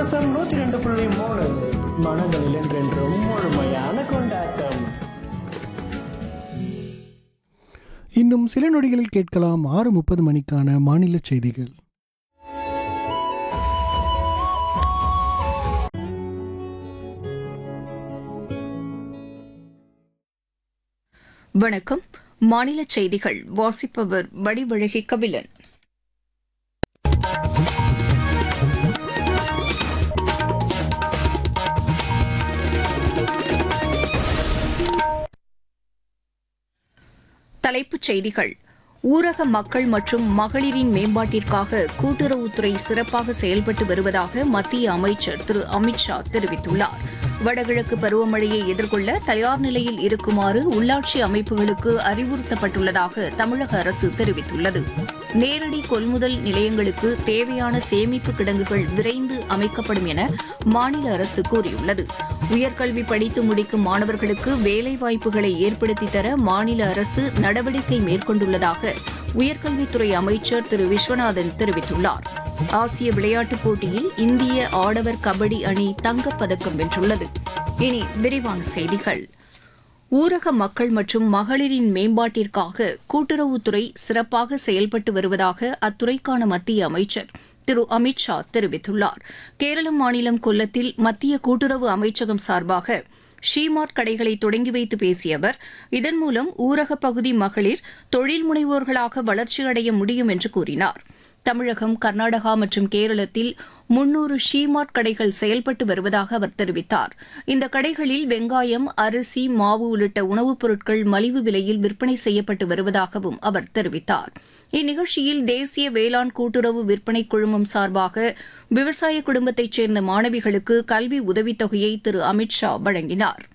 FM நூத்தி ரெண்டு புள்ளி மூணு மனங்களில் என்றென்றும் முழுமையான கொண்டாட்டம் இன்னும் சில நொடிகளில் கேட்கலாம் ஆறு முப்பது மணிக்கான மாநில செய்திகள் வணக்கம் மாநில செய்திகள் வாசிப்பவர் வடிவழகி கபிலன் தலைப்புச் செய்திகள் ஊரக மக்கள் மற்றும் மகளிரின் மேம்பாட்டிற்காக கூட்டுறவுத்துறை சிறப்பாக செயல்பட்டு வருவதாக மத்திய அமைச்சர் திரு அமித்ஷா தெரிவித்துள்ளார் வடகிழக்கு பருவமழையை எதிர்கொள்ள தயார் நிலையில் இருக்குமாறு உள்ளாட்சி அமைப்புகளுக்கு அறிவுறுத்தப்பட்டுள்ளதாக தமிழக அரசு தெரிவித்துள்ளது நேரடி கொள்முதல் நிலையங்களுக்கு தேவையான சேமிப்பு கிடங்குகள் விரைந்து அமைக்கப்படும் என மாநில அரசு கூறியுள்ளது உயர்கல்வி படித்து முடிக்கும் மாணவர்களுக்கு வேலைவாய்ப்புகளை ஏற்படுத்தி தர மாநில அரசு நடவடிக்கை மேற்கொண்டுள்ளதாக உயர்கல்வித்துறை அமைச்சர் திரு விஸ்வநாதன் தெரிவித்துள்ளார் ஆசிய விளையாட்டுப் போட்டியில் இந்திய ஆடவர் கபடி அணி தங்கப்பதக்கம் வென்றுள்ளது இனி விரிவான செய்திகள் ஊரக மக்கள் மற்றும் மகளிரின் மேம்பாட்டிற்காக கூட்டுறவுத்துறை சிறப்பாக செயல்பட்டு வருவதாக அத்துறைக்கான மத்திய அமைச்சர் திரு அமித்ஷா தெரிவித்துள்ளார் கேரள மாநிலம் கொல்லத்தில் மத்திய கூட்டுறவு அமைச்சகம் சார்பாக ஷீமார்ட் கடைகளை தொடங்கி வைத்து பேசிய அவர் இதன் மூலம் ஊரகப் பகுதி மகளிர் தொழில் முனைவோர்களாக வளர்ச்சியடைய முடியும் என்று கூறினார் தமிழகம் கர்நாடகா மற்றும் கேரளத்தில் முன்னூறு ஷீமார்ட் கடைகள் செயல்பட்டு வருவதாக அவர் தெரிவித்தார் இந்த கடைகளில் வெங்காயம் அரிசி மாவு உள்ளிட்ட உணவுப் பொருட்கள் மலிவு விலையில் விற்பனை செய்யப்பட்டு வருவதாகவும் அவர் தெரிவித்தார் இந்நிகழ்ச்சியில் தேசிய வேளாண் கூட்டுறவு விற்பனை குழுமம் சார்பாக விவசாய குடும்பத்தைச் சேர்ந்த மாணவிகளுக்கு கல்வி உதவித்தொகையை திரு அமித்ஷா வழங்கினார்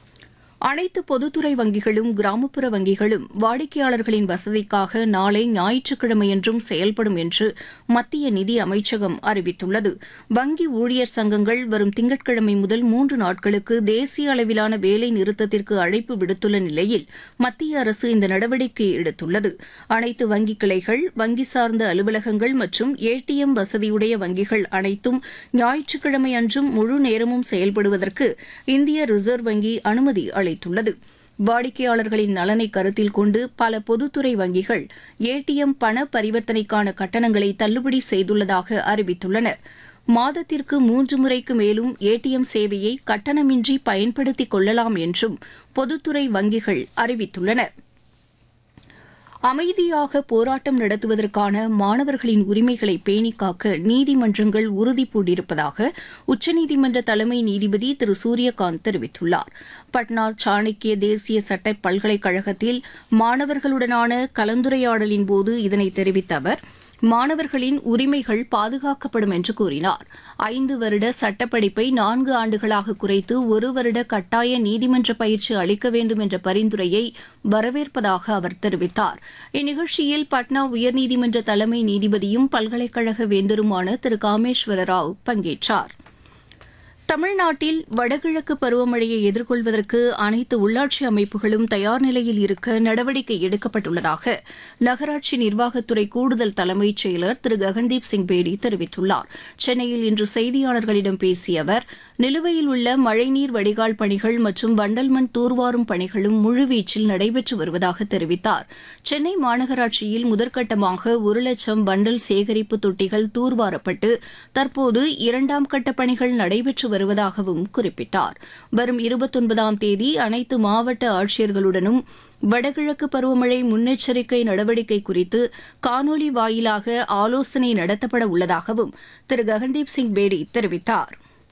அனைத்து பொதுத்துறை வங்கிகளும் கிராமப்புற வங்கிகளும் வாடிக்கையாளர்களின் வசதிக்காக நாளை ஞாயிற்றுக்கிழமையன்றும் செயல்படும் என்று மத்திய நிதி அமைச்சகம் அறிவித்துள்ளது வங்கி ஊழியர் சங்கங்கள் வரும் திங்கட்கிழமை முதல் மூன்று நாட்களுக்கு தேசிய அளவிலான வேலை நிறுத்தத்திற்கு அழைப்பு விடுத்துள்ள நிலையில் மத்திய அரசு இந்த நடவடிக்கையை எடுத்துள்ளது அனைத்து வங்கி கிளைகள் வங்கி சார்ந்த அலுவலகங்கள் மற்றும் ஏடிஎம் வசதியுடைய வங்கிகள் அனைத்தும் ஞாயிற்றுக்கிழமை அன்றும் முழு நேரமும் செயல்படுவதற்கு இந்திய ரிசர்வ் வங்கி அனுமதி அளித்துள்ளது வாடிக்கையாளர்களின் நலனை கருத்தில் கொண்டு பல பொதுத்துறை வங்கிகள் ஏடிஎம் பண பரிவர்த்தனைக்கான கட்டணங்களை தள்ளுபடி செய்துள்ளதாக அறிவித்துள்ளன மாதத்திற்கு மூன்று முறைக்கு மேலும் ஏடிஎம் சேவையை கட்டணமின்றி பயன்படுத்திக் கொள்ளலாம் என்றும் பொதுத்துறை வங்கிகள் அறிவித்துள்ளன அமைதியாக போராட்டம் நடத்துவதற்கான மாணவர்களின் உரிமைகளை பேணிக் காக்க நீதிமன்றங்கள் உறுதி பூண்டிருப்பதாக உச்சநீதிமன்ற தலைமை நீதிபதி திரு சூரியகாந்த் தெரிவித்துள்ளார் பட்னா சாணக்கிய தேசிய சட்ட பல்கலைக்கழகத்தில் மாணவர்களுடனான கலந்துரையாடலின் போது இதனை தெரிவித்த அவர் மாணவர்களின் உரிமைகள் பாதுகாக்கப்படும் என்று கூறினார் ஐந்து வருட சட்டப்படிப்பை நான்கு ஆண்டுகளாக குறைத்து ஒரு வருட கட்டாய நீதிமன்ற பயிற்சி அளிக்க வேண்டும் என்ற பரிந்துரையை வரவேற்பதாக அவர் தெரிவித்தார் இந்நிகழ்ச்சியில் பட்னா உயர்நீதிமன்ற தலைமை நீதிபதியும் பல்கலைக்கழக வேந்தருமான திரு காமேஸ்வர ராவ் பங்கேற்றார் தமிழ்நாட்டில் வடகிழக்கு பருவமழையை எதிர்கொள்வதற்கு அனைத்து உள்ளாட்சி அமைப்புகளும் தயார் நிலையில் இருக்க நடவடிக்கை எடுக்கப்பட்டுள்ளதாக நகராட்சி நிர்வாகத்துறை கூடுதல் தலைமைச் செயலர் திரு ககன்தீப் சிங் பேடி தெரிவித்துள்ளார் சென்னையில் இன்று செய்தியாளர்களிடம் பேசிய அவர் நிலுவையில் உள்ள மழைநீர் வடிகால் பணிகள் மற்றும் வண்டல் மண் தூர்வாரும் பணிகளும் முழுவீச்சில் நடைபெற்று வருவதாக தெரிவித்தார் சென்னை மாநகராட்சியில் முதற்கட்டமாக ஒரு லட்சம் வண்டல் சேகரிப்பு தொட்டிகள் தூர்வாரப்பட்டு தற்போது இரண்டாம் கட்ட பணிகள் நடைபெற்று வருவதாகவும் குறிப்பிட்டார் வரும் இருபத்தொன்பதாம் தேதி அனைத்து மாவட்ட ஆட்சியர்களுடனும் வடகிழக்கு பருவமழை முன்னெச்சரிக்கை நடவடிக்கை குறித்து காணொலி வாயிலாக ஆலோசனை நடத்தப்பட உள்ளதாகவும் திரு ககன்தீப் சிங் பேடி தெரிவித்தார்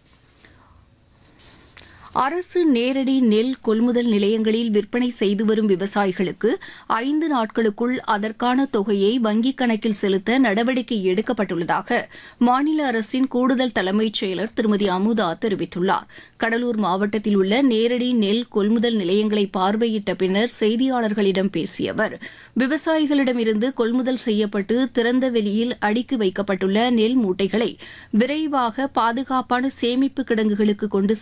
அரசு நேரடி நெல் கொள்முதல் நிலையங்களில் விற்பனை செய்து வரும் விவசாயிகளுக்கு ஐந்து நாட்களுக்குள் அதற்கான தொகையை வங்கிக் கணக்கில் செலுத்த நடவடிக்கை எடுக்கப்பட்டுள்ளதாக மாநில அரசின் கூடுதல் தலைமைச் செயலர் திருமதி அமுதா தெரிவித்துள்ளார் கடலூர் மாவட்டத்தில் உள்ள நேரடி நெல் கொள்முதல் நிலையங்களை பார்வையிட்ட பின்னர் செய்தியாளர்களிடம் பேசிய அவர் விவசாயிகளிடமிருந்து கொள்முதல் செய்யப்பட்டு திறந்த வெளியில் அடுக்கி வைக்கப்பட்டுள்ள நெல் மூட்டைகளை விரைவாக பாதுகாப்பான சேமிப்பு கிடங்குகளுக்கு கொண்டு